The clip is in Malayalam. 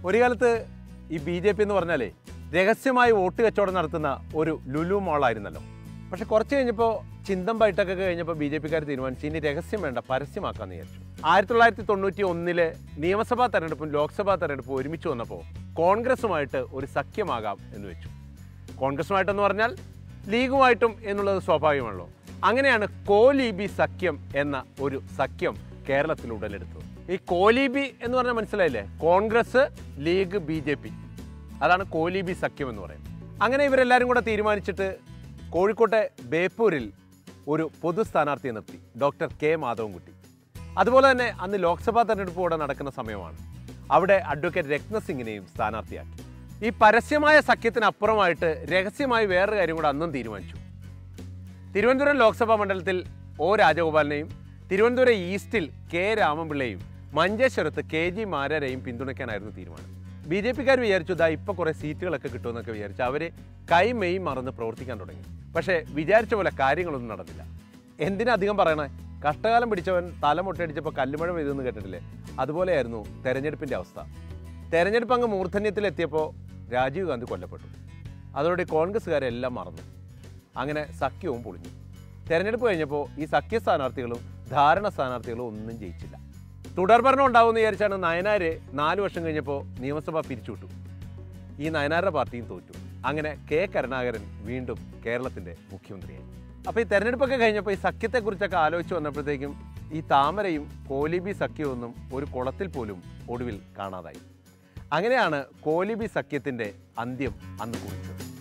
ഒരു കാലത്ത് ഈ ബി ജെ പി എന്ന് പറഞ്ഞാലേ രഹസ്യമായി വോട്ട് കച്ചവടം നടത്തുന്ന ഒരു ലുലു മോളായിരുന്നല്ലോ പക്ഷെ കുറച്ച് കഴിഞ്ഞപ്പോൾ ചിന്തം ബൈട്ടൊക്കെ കഴിഞ്ഞപ്പോൾ ബി ജെ പിക്കാർ തീരുമാനിച്ചു ഇനി രഹസ്യം വേണ്ട പരസ്യമാക്കാന്ന് വിചാരിച്ചു ആയിരത്തി തൊള്ളായിരത്തി തൊണ്ണൂറ്റി ഒന്നിലെ നിയമസഭാ തെരഞ്ഞെടുപ്പും ലോക്സഭാ തെരഞ്ഞെടുപ്പും ഒരുമിച്ച് വന്നപ്പോൾ കോൺഗ്രസുമായിട്ട് ഒരു സഖ്യമാകാം എന്ന് വെച്ചു കോൺഗ്രസുമായിട്ടെന്ന് പറഞ്ഞാൽ ലീഗുമായിട്ടും എന്നുള്ളത് സ്വാഭാവികമാണല്ലോ അങ്ങനെയാണ് കോലീബി സഖ്യം എന്ന ഒരു സഖ്യം കേരളത്തിൽ ഉടലെടുത്തത് ഈ കോലീബി എന്ന് പറഞ്ഞാൽ മനസ്സിലായില്ലേ Congress League B J P അതാണ് കോലീബി സഖ്യം എന്ന് പറയുന്നത് അങ്ങനെ ഇവരെല്ലാവരും കൂടെ തീരുമാനിച്ചിട്ട് കോഴിക്കോട്ടെ ബേപ്പൂരിൽ ഒരു പൊതു സ്ഥാനാർത്ഥിയെ നിർത്തി ഡോക്ടർ കെ മാധവൻകുട്ടി അതുപോലെ തന്നെ അന്ന് ലോക്സഭാ തെരഞ്ഞെടുപ്പ് കൂടെ നടക്കുന്ന സമയമാണ് അവിടെ അഡ്വക്കേറ്റ് രത്നസിംഗിനെയും സ്ഥാനാർത്ഥിയാക്കി ഈ പരസ്യമായ സഖ്യത്തിനപ്പുറമായിട്ട് രഹസ്യമായി വേറൊരു കാര്യം കൂടെ അന്നും തീരുമാനിച്ചു തിരുവനന്തപുരം ലോക്സഭാ മണ്ഡലത്തിൽ ഒ രാജഗോപാലിനെയും തിരുവനന്തപുരം ഈസ്റ്റിൽ കെ രാമപിള്ളയും മഞ്ചേശ്വരത്ത് കെ ജി മാരാരെയും പിന്തുണയ്ക്കാനായിരുന്നു തീരുമാനം ബി ജെ പിക്കാർ വിചാരിച്ചു ഇതാ ഇപ്പോൾ കുറേ സീറ്റുകളൊക്കെ കിട്ടുമെന്നൊക്കെ വിചാരിച്ചു അവർ കൈ മെയ് മറന്ന് പ്രവർത്തിക്കാൻ തുടങ്ങി പക്ഷേ വിചാരിച്ച പോലെ കാര്യങ്ങളൊന്നും നടന്നില്ല എന്തിനാ അധികം പറയണേ കഷ്ടകാലം പിടിച്ചവൻ തല മുട്ടയടിച്ചപ്പോൾ കല്ലുമഴ പെയ്തെന്ന് കേട്ടിട്ടില്ലേ അതുപോലെയായിരുന്നു തെരഞ്ഞെടുപ്പിൻ്റെ അവസ്ഥ തെരഞ്ഞെടുപ്പ് അങ്ങ് മൂർധന്യത്തിലെത്തിയപ്പോൾ രാജീവ് ഗാന്ധി കൊല്ലപ്പെട്ടു അതോടെ കോൺഗ്രസ്സുകാരെല്ലാം മറന്നു അങ്ങനെ സഖ്യവും പൊളിഞ്ഞു തെരഞ്ഞെടുപ്പ് കഴിഞ്ഞപ്പോൾ ഈ സഖ്യ സ്ഥാനാർത്ഥികളും ധാരണ സ്ഥാനാർത്ഥികളും ഒന്നും ജയിച്ചില്ല തുടർഭരണം ഉണ്ടാവുമെന്ന് വിചാരിച്ചാണ് നയനാര് നാല് വർഷം കഴിഞ്ഞപ്പോൾ നിയമസഭ പിരിച്ചുവിട്ടു ഈ നയനാരുടെ പാർട്ടിയും തോറ്റു അങ്ങനെ കെ കരുണാകരൻ വീണ്ടും കേരളത്തിൻ്റെ മുഖ്യമന്ത്രിയായി അപ്പോൾ ഈ തെരഞ്ഞെടുപ്പൊക്കെ കഴിഞ്ഞപ്പോൾ ഈ സഖ്യത്തെക്കുറിച്ചൊക്കെ ആലോചിച്ച് വന്നപ്പോഴത്തേക്കും ഈ താമരയും കോലിബി സഖ്യവും ഒരു കുളത്തിൽ പോലും ഒടുവിൽ കാണാതായി അങ്ങനെയാണ് കോലിബി സഖ്യത്തിൻ്റെ അന്ത്യം അന്ന് കുറിച്ചത്